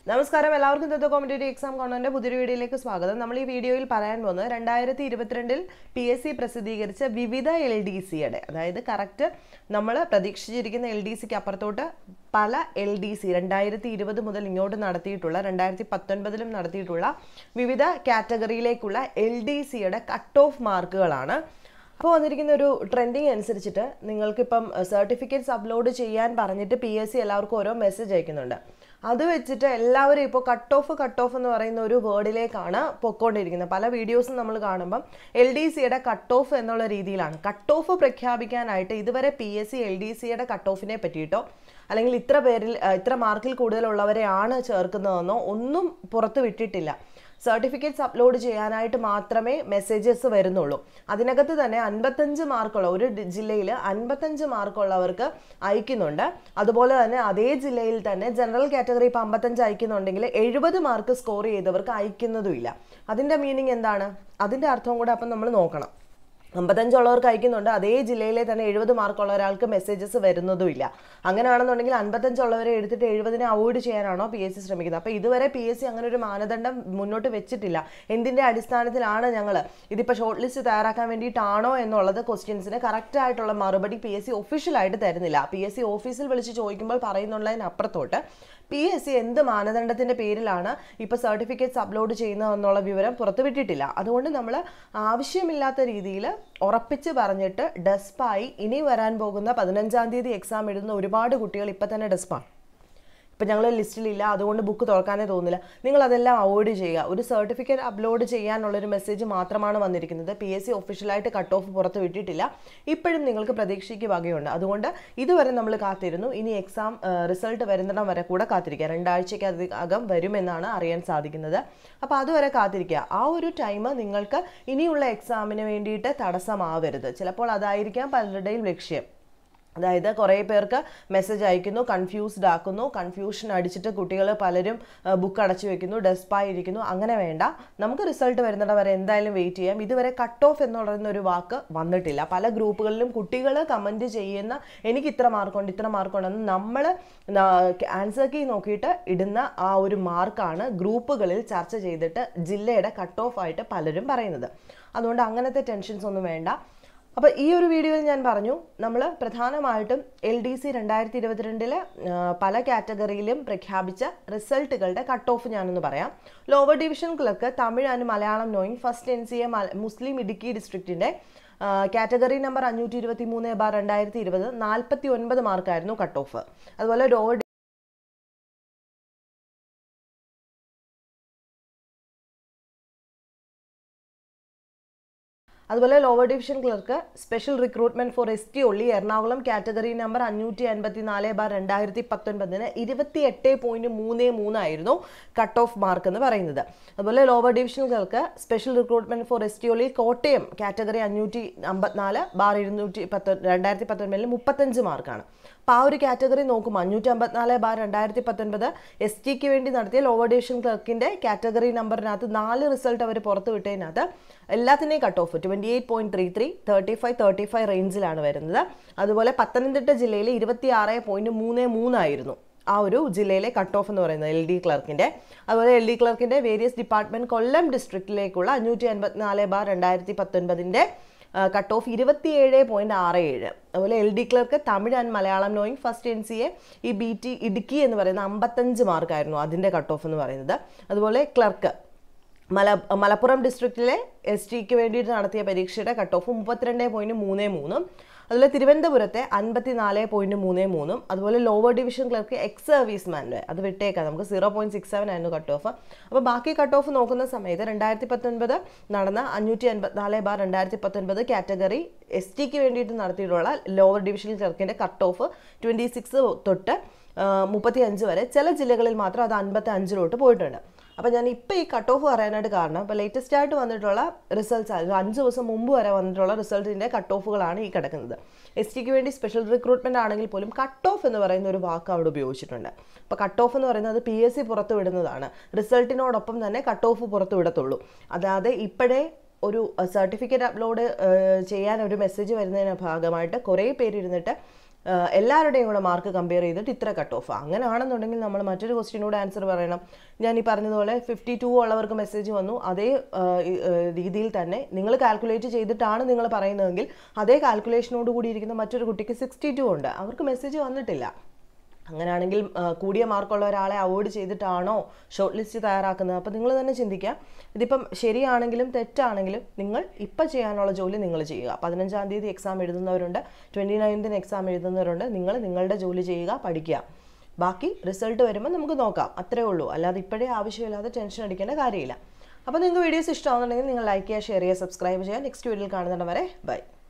നമസ്കാരം എല്ലാവർക്കും തത്വ competitive exam കോണറിന്റെ പുതിയൊരു വീഡിയോയിലേക്ക് സ്വാഗതം നമ്മൾ ഈ വീഡിയോയിൽ പറയാൻ പോകുന്നത് രണ്ടായിരത്തി ഇരുപത്തിരണ്ടിൽ പി എസ് സി പ്രസിദ്ധീകരിച്ച വിവിധ എൽ ഡി സിയുടെ അതായത് കറക്റ്റ് നമ്മൾ പ്രതീക്ഷിച്ചിരിക്കുന്ന എൽ ഡി സിക്ക് അപ്പുറത്തോട്ട് പല എൽ ഡി സി രണ്ടായിരത്തി ഇരുപത് മുതൽ ഇങ്ങോട്ട് നടത്തിയിട്ടുള്ള രണ്ടായിരത്തി പത്തൊൻപതിലും നടത്തിയിട്ടുള്ള വിവിധ കാറ്റഗറിയിലേക്കുള്ള എൽ ഡി സിയുടെ കട്ട് ഓഫ് മാർക്കുകളാണ് അപ്പോൾ വന്നിരിക്കുന്ന ഒരു ട്രെൻഡിങ് അനുസരിച്ചിട്ട് നിങ്ങൾക്കിപ്പം സർട്ടിഫിക്കറ്റ്സ് അപ്ലോഡ് ചെയ്യാൻ പറഞ്ഞിട്ട് പി എസ് സി എല്ലാവർക്കും ഓരോ മെസ്സേജ് അയക്കുന്നുണ്ട് അത് വെച്ചിട്ട് എല്ലാവരും ഇപ്പോൾ കട്ട് ഓഫ് കട്ട് ഓഫ് എന്ന് പറയുന്ന ഒരു വേർഡിലേക്കാണ് പൊക്കോണ്ടിരിക്കുന്നത് പല വീഡിയോസും നമ്മൾ കാണുമ്പം എൽ ഡി സിയുടെ കട്ട് ഓഫ് എന്നുള്ള രീതിയിലാണ് കട്ട് ഓഫ് പ്രഖ്യാപിക്കാനായിട്ട് ഇതുവരെ P S C L D സിയുടെ കട്ട് ഓഫിനെ പറ്റിയിട്ടോ അല്ലെങ്കിൽ ഇത്ര പേരിൽ അഹ് ഇത്ര മാർക്കിൽ കൂടുതലുള്ളവരെയാണ് ചേർക്കുന്നതെന്നോ ഒന്നും പുറത്ത് വിട്ടിട്ടില്ല സർട്ടിഫിക്കറ്റ്സ് അപ്ലോഡ് ചെയ്യാനായിട്ട് മാത്രമേ മെസ്സേജസ് വരുന്നുള്ളൂ അതിനകത്ത് തന്നെ അൻപത്തഞ്ച് മാർക്കുള്ള ഒരു ജില്ലയിൽ അൻപത്തഞ്ച് മാർക്കുള്ളവർക്ക് അയക്കുന്നുണ്ട് അതുപോലെ തന്നെ അതേ ജില്ലയിൽ തന്നെ ജനറൽ കാറ്റഗറി ഇപ്പോൾ അമ്പത്തഞ്ച് അയക്കുന്നുണ്ടെങ്കിൽ എഴുപത് മാർക്ക് സ്കോർ ചെയ്തവർക്ക് അയക്കുന്നതുമില്ല അതിൻ്റെ മീനിങ് എന്താണ് അതിൻ്റെ അർത്ഥം കൂടെ അപ്പം നമ്മൾ നോക്കണം അമ്പത്തഞ്ചുള്ളവർക്ക് അയക്കുന്നുണ്ട് അതേ ജില്ലയിലെ തന്നെ എഴുപത് മാർക്കുള്ള ഒരാൾക്ക് മെസ്സേജസ് വരുന്നതുമില്ല അങ്ങനെയാണെന്നുണ്ടെങ്കിൽ അൻപത്തഞ്ചുള്ളവരെ എടുത്തിട്ട് എഴുപതിനെ അവോയ്ഡ് ചെയ്യാനാണോ പി എസ് സി ശ്രമിക്കുന്നത് അപ്പോൾ ഇതുവരെ പി എസ് സി അങ്ങനെ ഒരു മാനദണ്ഡം മുന്നോട്ട് വെച്ചിട്ടില്ല എന്തിൻ്റെ അടിസ്ഥാനത്തിലാണ് ഞങ്ങൾ ഇതിപ്പോൾ ഷോർട്ട് ലിസ്റ്റ് തയ്യാറാക്കാൻ വേണ്ടിയിട്ടാണോ എന്നുള്ളത് ക്വസ്റ്റ്യൻസിന് കറക്റ്റ് ആയിട്ടുള്ള മറുപടി പി എസ് സി ഒഫീഷ്യലായിട്ട് തരുന്നില്ല പി എസ് സി ഓഫീസിൽ വിളിച്ച് ചോദിക്കുമ്പോൾ പറയുന്നുള്ളതിനപ്പുറത്തോട്ട് പി എസ് സി എന്ത് മാനദണ്ഡത്തിൻ്റെ പേരിലാണ് ഇപ്പോൾ സർട്ടിഫിക്കറ്റ്സ് അപ്ലോഡ് ചെയ്യുന്നതെന്നുള്ള വിവരം പുറത്തുവിട്ടിട്ടില്ല അതുകൊണ്ട് നമ്മൾ ആവശ്യമില്ലാത്ത രീതിയിൽ ഉറപ്പിച്ച് പറഞ്ഞിട്ട് ഡെസ്പായി ഇനി വരാൻ പോകുന്ന പതിനഞ്ചാം തീയതി എക്സാം എഴുതുന്ന ഒരുപാട് കുട്ടികൾ ഇപ്പം തന്നെ ഡെസ്പാണ് ഇപ്പം ഞങ്ങൾ ലിസ്റ്റിലില്ല അതുകൊണ്ട് ബുക്ക് തുറക്കാനേ തോന്നില്ല നിങ്ങൾ അതെല്ലാം അവോയ്ഡ് ചെയ്യുക ഒരു സർട്ടിഫിക്കറ്റ് അപ്ലോഡ് ചെയ്യാനുള്ളൊരു മെസ്സേജ് മാത്രമാണ് വന്നിരിക്കുന്നത് പി എസ് സി ഒഫീഷ്യലായിട്ട് കട്ട് ഓഫ് പുറത്ത് വിട്ടിട്ടില്ല ഇപ്പോഴും നിങ്ങൾക്ക് പ്രതീക്ഷയ്ക്ക് വകയുണ്ട് അതുകൊണ്ട് ഇതുവരെ നമ്മൾ കാത്തിരുന്നു ഇനി എക്സാം റിസൾട്ട് വരുന്നിടം വരെ കൂടെ കാത്തിരിക്കുക രണ്ടാഴ്ചയ്ക്ക് അകം വരുമെന്നാണ് അറിയാൻ സാധിക്കുന്നത് അപ്പോൾ അതുവരെ കാത്തിരിക്കുക ആ ഒരു ടൈം നിങ്ങൾക്ക് ഇനിയുള്ള എക്സാമിന് വേണ്ടിയിട്ട് തടസ്സമാവരുത് ചിലപ്പോൾ അതായിരിക്കാം പലരുടെയും ലക്ഷ്യം അതായത് കുറേ പേർക്ക് മെസ്സേജ് അയക്കുന്നു കൺഫ്യൂസ്ഡ് ആക്കുന്നു കൺഫ്യൂഷൻ അടിച്ചിട്ട് കുട്ടികൾ പലരും ബുക്ക് അടച്ചു വെക്കുന്നു ഡെസ്പായിരിക്കുന്നു അങ്ങനെ വേണ്ട നമുക്ക് റിസൾട്ട് വരുന്നിടം വരെ എന്തായാലും വെയിറ്റ് ചെയ്യാം ഇതുവരെ കട്ട് ഓഫ് എന്ന് പറയുന്ന ഒരു വാക്ക് വന്നിട്ടില്ല പല ഗ്രൂപ്പുകളിലും കുട്ടികൾ കമൻറ്റ് ചെയ്യുന്ന എനിക്ക് ഇത്ര മാർക്കുണ്ട് ഇത്ര മാർക്കുണ്ടെന്ന് നമ്മൾ ആൻസർ കീ നോക്കിയിട്ട് ഇടുന്ന ആ ഒരു മാർക്കാണ് ഗ്രൂപ്പുകളിൽ ചർച്ച ചെയ്തിട്ട് ജില്ലയുടെ കട്ട് ഓഫ് ആയിട്ട് പലരും പറയുന്നത് അതുകൊണ്ട് അങ്ങനത്തെ ടെൻഷൻസ് ഒന്നും വേണ്ട അപ്പോൾ ഈ ഒരു വീഡിയോയിൽ ഞാൻ പറഞ്ഞു നമ്മൾ പ്രധാനമായിട്ടും എൽ ഡി സി രണ്ടായിരത്തി ഇരുപത്തിരണ്ടിലെ പല കാറ്റഗറിയിലും പ്രഖ്യാപിച്ച റിസൾട്ടുകളുടെ കട്ട് ഓഫ് ഞാനൊന്ന് പറയാം lower division clerk Tamil and Malayalam knowing first N C A Muslim Idukki ഡിസ്ട്രിക്റ്റിൻ്റെ കാറ്റഗറി നമ്പർ അഞ്ഞൂറ്റി ഇരുപത്തി മൂന്ന് ബാർ രണ്ടായിരത്തി ഇരുപത് നാൽപ്പത്തി ഒൻപത് മാർക്കായിരുന്നു കട്ട് ഓഫ് അതുപോലെ ലോവർ അതുപോലെ lower division clerk special recruitment for S T only Ernakulam category number അഞ്ഞൂറ്റി അൻപത്തി നാല് ബാർ രണ്ടായിരത്തി പത്തൊൻപതിന് ഇരുപത്തി എട്ട് പോയിന്റ് മൂന്ന് മൂന്നായിരുന്നു കട്ട് ഓഫ് മാർക്ക് എന്ന് പറയുന്നത് അതുപോലെ lower division clerk special recruitment for S T only Kottayam category അഞ്ഞൂറ്റി അമ്പത്തിനാല് ബാർ ഇരുന്നൂറ്റി പത്തൊ രണ്ടായിരത്തി പത്തൊൻപതിൽ മുപ്പത്തഞ്ച് മാർക്കാണ് അപ്പോൾ ആ ഒരു കാറ്റഗറി നോക്കുമ്പോൾ അഞ്ഞൂറ്റി അമ്പത്തിനാല് ബാർ രണ്ടായിരത്തി പത്തൊൻപത് എസ് ടിക്ക് വേണ്ടി നടത്തിയ ലോവർ ഡിവിഷൻ ക്ലർക്കിൻ്റെ കാറ്റഗറി നമ്പറിനകത്ത് നാല് റിസൾട്ട് അവർ പുറത്ത് വിട്ടതിനകത്ത് എല്ലാത്തിനെയും cut off twenty eight point three three thirty five thirty five റേഞ്ചിലാണ് വരുന്നത് അതുപോലെ പത്തനംതിട്ട ജില്ലയിൽ ഇരുപത്തി ആറ് പോയിന്റ് മൂന്ന് മൂന്നായിരുന്നു ആ ഒരു ജില്ലയിലെ കട്ട് ഓഫ് എന്ന് പറയുന്നത് എൽ ഡി ക്ലർക്കിൻ്റെ അതുപോലെ എൽ ഡി ക്ലർക്കിൻ്റെ വേരിയസ് ഡിപ്പാർട്ട്മെൻറ്റ് കൊല്ലം ഡിസ്ട്രിക്റ്റിലേക്കുള്ള അഞ്ഞൂറ്റി അൻപത്തിനാല് ബാർ രണ്ടായിരത്തി പത്തൊൻപതിൻ്റെ കട്ട് ഓഫ് ഇരുപത്തിയേഴ് പോയിന്റ് ആറ് ഏഴ് അതുപോലെ L D clerk Tamil and Malayalam knowing first N C A E B T Idukki എന്ന് പറയുന്ന അമ്പത്തഞ്ച് മാർക്കായിരുന്നു അതിൻ്റെ കട്ട് ഓഫ് എന്ന് പറയുന്നത് അതുപോലെ ക്ലർക്ക് മല മലപ്പുറം ഡിസ്ട്രിക്റ്റിലെ എസ് ടിക്ക് വേണ്ടിയിട്ട് നടത്തിയ പരീക്ഷയുടെ കട്ട് ഓഫ് മുപ്പത്തിരണ്ട് പോയിന്റ് മൂന്ന് മൂന്നും അതുപോലെ തിരുവനന്തപുരത്തെ അൻപത്തി നാല് പോയിന്റ് മൂന്ന് മൂന്നും അതുപോലെ ലോവർ ഡിവിഷൻ ക്ലർക്ക് എക്സ് സർവീസ്മാൻ്റെ അത് വിട്ടേക്കാം നമുക്ക് സീറോ പോയിന്റ് സിക്സ് സെവൻ ആയിരുന്നു കട്ട് ഓഫ് അപ്പോൾ ബാക്കി കട്ട് ഓഫ് നോക്കുന്ന സമയത്ത് രണ്ടായിരത്തി പത്തൊൻപത് നടന്ന അഞ്ഞൂറ്റി അൻപത്തിനാല് ബാർ രണ്ടായിരത്തി പത്തൊൻപത് കാറ്റഗറി എസ് ടിക്ക് വേണ്ടിയിട്ട് നടത്തിയിട്ടുള്ള ലോവർ ഡിവിഷൻ ക്ലർക്കിൻ്റെ കട്ട് ഓഫ് ട്വൻറ്റി സിക്സ് തൊട്ട് മുപ്പത്തി അഞ്ച് വരെ ചില ജില്ലകളിൽ മാത്രം അത് അൻപത്തി അഞ്ചിലോട്ട് പോയിട്ടുണ്ട് അപ്പോൾ ഞാൻ ഇപ്പോൾ ഈ കട്ട് ഓഫ് പറയാനായിട്ട് കാരണം ഇപ്പോൾ ലേറ്റസ്റ്റ് ആയിട്ട് വന്നിട്ടുള്ള റിസൾട്ട്സ് ഒരു അഞ്ച് ദിവസം മുമ്പ് വരെ വന്നിട്ടുള്ള റിസൾട്ടിൻ്റെ കട്ട് ഓഫുകളാണ് ഈ കിടക്കുന്നത് എസ് ടിക്ക് വേണ്ടി സ്പെഷ്യൽ റിക്രൂട്ട്മെൻ്റ് ആണെങ്കിൽ പോലും കട്ട് ഓഫ് എന്ന് പറയുന്ന ഒരു വാക്ക് അവിടെ ഉപയോഗിച്ചിട്ടുണ്ട് അപ്പോൾ കട്ട് ഓഫ് എന്ന് പറയുന്നത് പി എസ് സി പുറത്ത് വിടുന്നതാണ് റിസൾട്ടിനോടൊപ്പം തന്നെ കട്ട് ഓഫ് പുറത്ത് വിടത്തുള്ളൂ അതായത് ഇപ്പോഴേ ഒരു സർട്ടിഫിക്കറ്റ് അപ്ലോഡ് ചെയ്യാൻ ഒരു മെസ്സേജ് വരുന്നതിന് ഭാഗമായിട്ട് കുറേ പേര് ഇരുന്നിട്ട് ആഹ് എല്ലാവരുടെയും കൂടെ മാർക്ക് കമ്പയർ ചെയ്തിട്ട് ഇത്ര കട്ട് ഓഫ് അങ്ങനെയാണെന്നുണ്ടെങ്കിൽ നമ്മൾ മറ്റൊരു ക്വസ്റ്റ്യനോട് ആൻസർ പറയണം ഞാൻ ഈ പറഞ്ഞതുപോലെ ഫിഫ്റ്റി ടു ഉള്ളവർക്ക് മെസ്സേജ് വന്നു അതേ ആഹ് ഈ, ആഹ് രീതിയിൽ തന്നെ നിങ്ങൾ കാൽക്കുലേറ്റ് ചെയ്തിട്ടാണ് നിങ്ങൾ പറയുന്നതെങ്കിൽ അതേ കാൽക്കുലേഷനോട് കൂടി ഇരിക്കുന്ന മറ്റൊരു കുട്ടിക്ക് സിക്സ്റ്റി ടു ഉണ്ട് അവർക്ക് മെസ്സേജ് വന്നിട്ടില്ല അങ്ങനെയാണെങ്കിൽ ആ, കൂടിയ മാർക്കുള്ള ഒരാളെ അവോയ്ഡ് ചെയ്തിട്ടാണോ ഷോർട്ട് ലിസ്റ്റ് തയ്യാറാക്കുന്നത് അപ്പോൾ നിങ്ങൾ തന്നെ ചിന്തിക്കുക ഇതിപ്പം ശരിയാണെങ്കിലും തെറ്റാണെങ്കിലും നിങ്ങൾ ഇപ്പം ചെയ്യാനുള്ള ജോലി നിങ്ങൾ ചെയ്യുക പതിനഞ്ചാം തീയതി എക്സാം എഴുതുന്നവരുണ്ട് ട്വൻറ്റി നയൻത്തിന് എക്സാം എഴുതുന്നവരുണ്ട് നിങ്ങൾ നിങ്ങളുടെ ജോലി ചെയ്യുക പഠിക്കുക ബാക്കി റിസൾട്ട് വരുമ്പോൾ നമുക്ക് നോക്കാം അത്രേ ഉള്ളൂ അല്ലാതെ ഇപ്പോഴേ ആവശ്യമില്ലാതെ ടെൻഷൻ അടിക്കേണ്ട കാര്യമില്ല അപ്പോൾ നിങ്ങൾക്ക് വീഡിയോസ് ഇഷ്ടമാണെന്നുണ്ടെങ്കിൽ നിങ്ങൾ ലൈക്ക് ചെയ്യുക ഷെയർ ചെയ്യുക സബ്സ്ക്രൈബ് ചെയ്യുക നെക്സ്റ്റ് വീഡിയോയിൽ കാണുന്നിടം വരെ ബൈ